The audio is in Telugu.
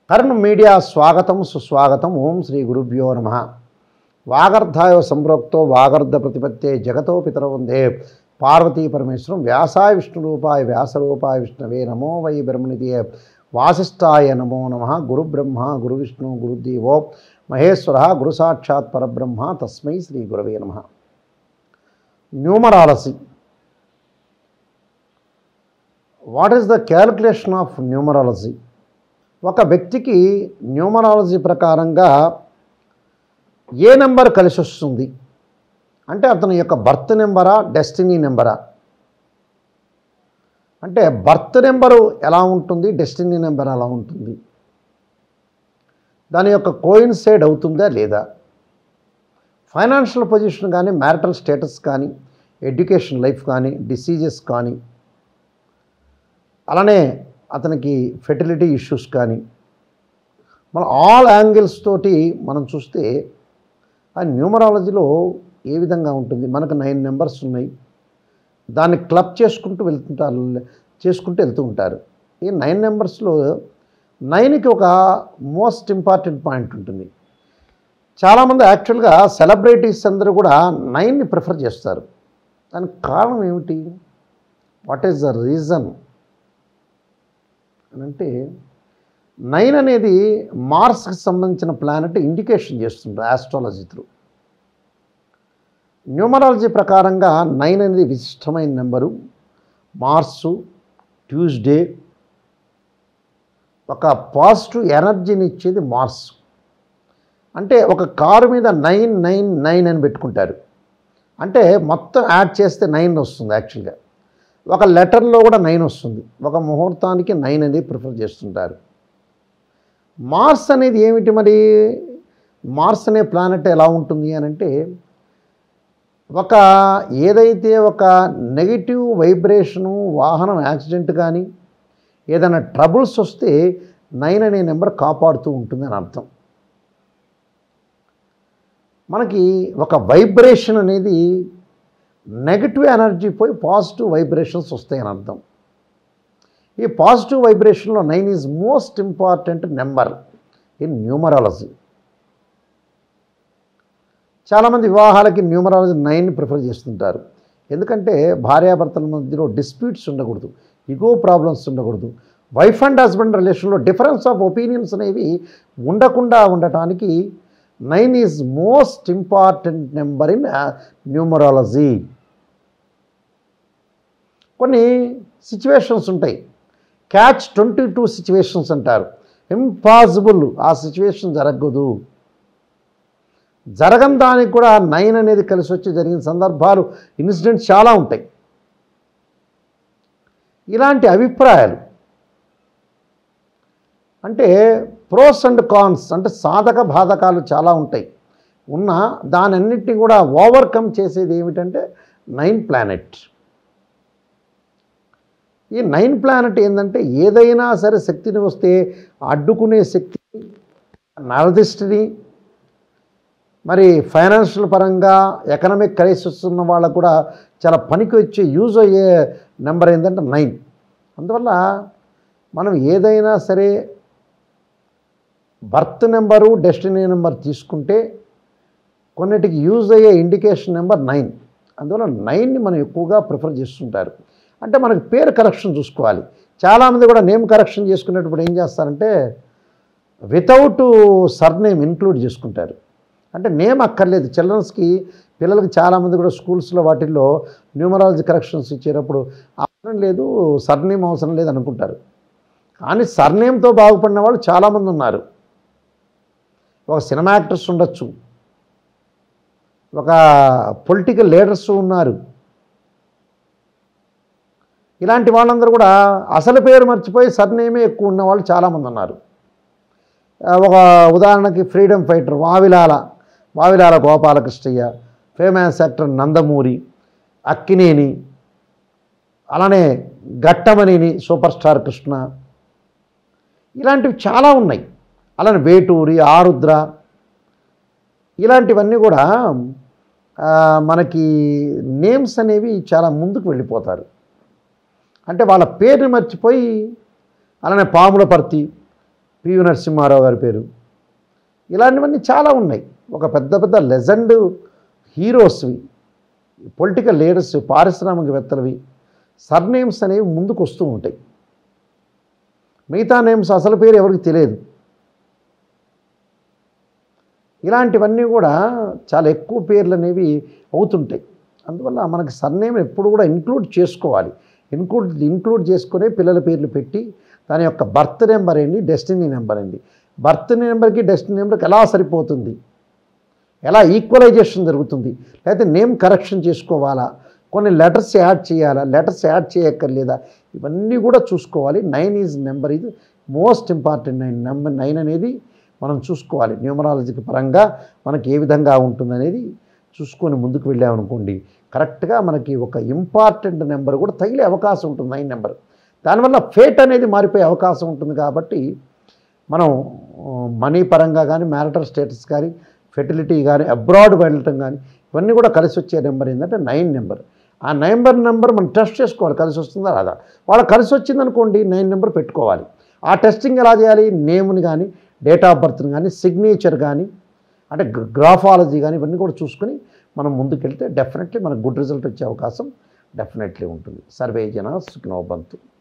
కర్ణ మీడియా స్వాగతం సుస్వాగతం ఓం శ్రీ గురుభ్యో నమ వాగర్ధాయ సంప్రోక్తో వాగర్ధ ప్రతిపత్తే జగతో పితర వందే పార్వతీ పరమేశ్వరం వ్యాసాయ విష్ణురూపాయ వ్యాసరూపాయ విష్ణవే నమో వై బ్రహ్మనిధియే వాసిష్ఠాయ నమో నమ గురు బ్రహ్మ గురు విష్ణు గురుదేవో మహేశ్వర గురు సాక్షాత్ పరబ్రహ్మ తస్మై శ్రీ గురవే నమ numerology what is the calculation of numerology ఒక వ్యక్తికి న్యూమరాలజీ ప్రకారంగా ఏ నెంబర్ కలిసి వస్తుంది అంటే అతని యొక్క బర్త్ నెంబరా డెస్టినీ నెంబరా అంటే బర్త్ నెంబరు ఎలా ఉంటుంది డెస్టినీ నెంబర్ ఎలా ఉంటుంది దాని యొక్క కోయిన్సైడ్ అవుతుందా లేదా ఫైనాన్షియల్ పొజిషన్ కానీ మ్యారిటల్ స్టేటస్ కానీ ఎడ్యుకేషన్ లైఫ్ కానీ డిసీజెస్ కానీ అలానే అతనికి ఫెర్టిలిటీ ఇష్యూస్ కానీ మన ఆల్ యాంగిల్స్ తోటి మనం చూస్తే ఆ న్యూమరాలజీలో ఏ విధంగా ఉంటుంది మనకు నైన్ నెంబర్స్ ఉన్నాయి దాన్ని క్లబ్ చేసుకుంటూ వెళ్తుంటారు చేసుకుంటూ వెళ్తూ ఉంటారు ఈ నైన్ నెంబర్స్లో నైన్కి ఒక మోస్ట్ ఇంపార్టెంట్ పాయింట్ ఉంటుంది చాలామంది యాక్చువల్గా సెలబ్రిటీస్ అందరూ కూడా నైన్ని ప్రిఫర్ చేస్తారు దానికి కారణం ఏమిటి వాట్ ఈస్ ద రీజన్ అని అంటే నైన్ అనేది మార్స్కి సంబంధించిన ప్లానెట్ ఇండికేషన్ చేస్తుంటారు ఆస్ట్రాలజీ త్రూ న్యూమరాలజీ ప్రకారంగా నైన్ అనేది విశిష్టమైన నెంబరు మార్సు ట్యూస్డే ఒక పాజిటివ్ ఎనర్జీని ఇచ్చేది మార్స్ అంటే ఒక కారు మీద నైన్ నైన్ నైన్ అని పెట్టుకుంటారు అంటే మొత్తం యాడ్ చేస్తే నైన్ వస్తుంది యాక్చువల్గా ఒక లెటర్లో కూడా నైన్ వస్తుంది ఒక ముహూర్తానికి నైన్ అనేది ప్రిఫర్ చేస్తుంటారు మార్స్ అనేది ఏమిటి మరి మార్స్ అనే ప్లానెట్ ఎలా ఉంటుంది అని అంటే ఒక ఏదైతే ఒక నెగిటివ్ వైబ్రేషను వాహనం యాక్సిడెంట్ కానీ ఏదైనా ట్రబుల్స్ వస్తే నైన్ అనే నెంబర్ కాపాడుతూ ఉంటుంది అని అర్థం మనకి ఒక వైబ్రేషన్ అనేది నెగటివ్ ఎనర్జీ పోయి పాజిటివ్ వైబ్రేషన్స్ వస్తాయని అర్థం ఈ పాజిటివ్ వైబ్రేషన్లో nine is most important number in numerology చాలామంది వివాహాలకి న్యూమరాలజీ నైన్ ప్రిఫర్ చేస్తుంటారు ఎందుకంటే భార్యాభర్తల మధ్యలో డిస్ప్యూట్స్ ఉండకూడదు ఇగో ప్రాబ్లమ్స్ ఉండకూడదు వైఫ్ అండ్ హస్బెండ్ రిలేషన్లో డిఫరెన్స్ ఆఫ్ ఒపీనియన్స్ అనేవి ఉండకుండా ఉండటానికి nine is most important number in numerology కొన్ని సిచ్యువేషన్స్ ఉంటాయి క్యాచ్ ట్వంటీ టూ సిచ్యువేషన్స్ అంటారు ఇంపాసిబుల్ ఆ సిచ్యువేషన్ జరగదు జరగని దానికి కూడా నైన్ అనేది కలిసి వచ్చి జరిగిన సందర్భాలు ఇన్సిడెంట్స్ చాలా ఉంటాయి ఇలాంటి అభిప్రాయాలు అంటే ప్రోస్ అండ్ కాన్స్ అంటే సాధక బాధకాలు చాలా ఉంటాయి ఉన్న దానన్నిటిని కూడా ఓవర్కమ్ చేసేది ఏమిటంటే నైన్ ప్లానెట్ ఈ నైన్ ప్లానెట్ ఏంటంటే ఏదైనా సరే శక్తిని వస్తే అడ్డుకునే శక్తి నరదిష్టిని మరి ఫైనాన్షియల్ పరంగా ఎకనామిక్ క్రైసిస్ ఉన్న వాళ్ళకు కూడా చాలా పనికి వచ్చే యూజ్ అయ్యే నెంబర్ ఏంటంటే నైన్ అందువల్ల మనం ఏదైనా సరే బర్త్ నెంబరు డెస్టినీ నెంబర్ తీసుకుంటే కొన్నిటికి యూజ్ అయ్యే ఇండికేషన్ నెంబర్ నైన్ అందువల్ల నైన్ని మనం ఎక్కువగా ప్రిఫర్ చేస్తుంటారు అంటే మనకి పేరు కరెక్షన్ చూసుకోవాలి చాలామంది కూడా నేమ్ కరెక్షన్ చేసుకునేటప్పుడు ఏం చేస్తారంటే వితౌట్ సర్నేమ్ ఇంక్లూడ్ చేసుకుంటారు అంటే నేమ్ అక్కర్లేదు చిల్డ్రన్స్కి పిల్లలకి చాలామంది కూడా స్కూల్స్లో వాటిల్లో న్యూమరాలజీ కరెక్షన్స్ ఇచ్చేటప్పుడు అవసరం లేదు సర్నేమ్ అవసరం లేదు అనుకుంటారు కానీ సర్నేమ్తో బాగుపడిన వాళ్ళు చాలామంది ఉన్నారు ఒక సినిమా యాక్టర్స్ ఉండొచ్చు ఒక పొలిటికల్ లీడర్స్ ఉన్నారు ఇలాంటి వాళ్ళందరూ కూడా అసలు పేరు మర్చిపోయి సర్నేమే ఎక్కువ ఉన్న వాళ్ళు చాలామంది ఉన్నారు ఆ, ఒక ఉదాహరణకి freedom fighter Vavilala Vavilala Gopalakrishnayya famous actor Nandamuri Akkineni అలానే ఘట్టమనేని సూపర్ స్టార్ కృష్ణ ఇలాంటివి చాలా ఉన్నాయి అలానే వేటూరి ఆరుద్ర ఇలాంటివన్నీ కూడా ఆ, మనకి నేమ్స్ అనేవి చాలా ముందుకు వెళ్ళిపోతారు అంటే వాళ్ళ పేరుని మర్చిపోయి అలానే పాముల పర్తి పివి నరసింహారావు గారి పేరు ఇలాంటివన్నీ చాలా ఉన్నాయి ఒక పెద్ద పెద్ద లెజెండ్ హీరోస్వి పొలిటికల్ లీడర్స్ పారిశ్రామికవేత్తలవి సర్నేమ్స్ అనేవి ముందుకు వస్తూ ఉంటాయి మిగతా నేమ్స్ అసలు పేరు ఎవరికి తెలియదు ఇలాంటివన్నీ కూడా చాలా ఎక్కువ పేర్లు అనేవి అవుతుంటాయి అందువల్ల మనకి సర్నేమ్ ఎప్పుడు కూడా ఇంక్లూడ్ చేసుకోవాలి ఇంక్లూడ్ ఇంక్లూడ్ చేసుకునే పిల్లల పేర్లు పెట్టి దాని యొక్క బర్త్ నెంబర్ ఏంటి డెస్టినీ నెంబర్ ఏంటి బర్త్ నెంబర్కి డెస్టినీ నెంబర్కి ఎలా సరిపోతుంది ఎలా ఈక్వలైజేషన్ జరుగుతుంది లేకపోతే నేమ్ కరెక్షన్ చేసుకోవాలా కొన్ని లెటర్స్ యాడ్ చేయాలా లెటర్స్ యాడ్ చేయక్కర్లేదా ఇవన్నీ కూడా చూసుకోవాలి నైన్ ఈజ్ నెంబర్ ఇది most important nine number nine అనేది మనం చూసుకోవాలి న్యూమరాలజీకి పరంగా మనకి ఏ విధంగా ఉంటుందనేది చూసుకొని ముందుకు వెళ్ళామనుకోండి కరెక్ట్గా మనకి ఒక ఇంపార్టెంట్ నెంబర్ కూడా తగిలే అవకాశం ఉంటుంది నైన్ నెంబర్ దానివల్ల ఫేట్ అనేది మారిపోయే అవకాశం ఉంటుంది కాబట్టి మనం మనీ పరంగా కానీ మ్యారిటల్ స్టేటస్ కానీ ఫెర్టిలిటీ కానీ అబ్రాడ్ వెళ్ళటం కానీ ఇవన్నీ కూడా కలిసి వచ్చే నెంబర్ ఏంటంటే నైన్ నెంబర్ ఆ నెంబర్ నెంబర్ మనం టెస్ట్ చేసుకోవాలి కలిసి వస్తుందా రాదా వాళ్ళ కలిసి వచ్చిందనుకోండి నైన్ నెంబర్ పెట్టుకోవాలి ఆ టెస్టింగ్ ఎలా చేయాలి నేమ్ని కానీ డేట్ ఆఫ్ బర్త్ని కానీ సిగ్నేచర్ కానీ అంటే గ్రాఫాలజీ కానీ ఇవన్నీ కూడా చూసుకొని మనం ముందుకెళ్తే డెఫినెట్లీ మనకు గుడ్ రిజల్ట్ వచ్చే అవకాశం డెఫినెట్లీ ఉంటుంది సర్వే జన సుఖినోబంతు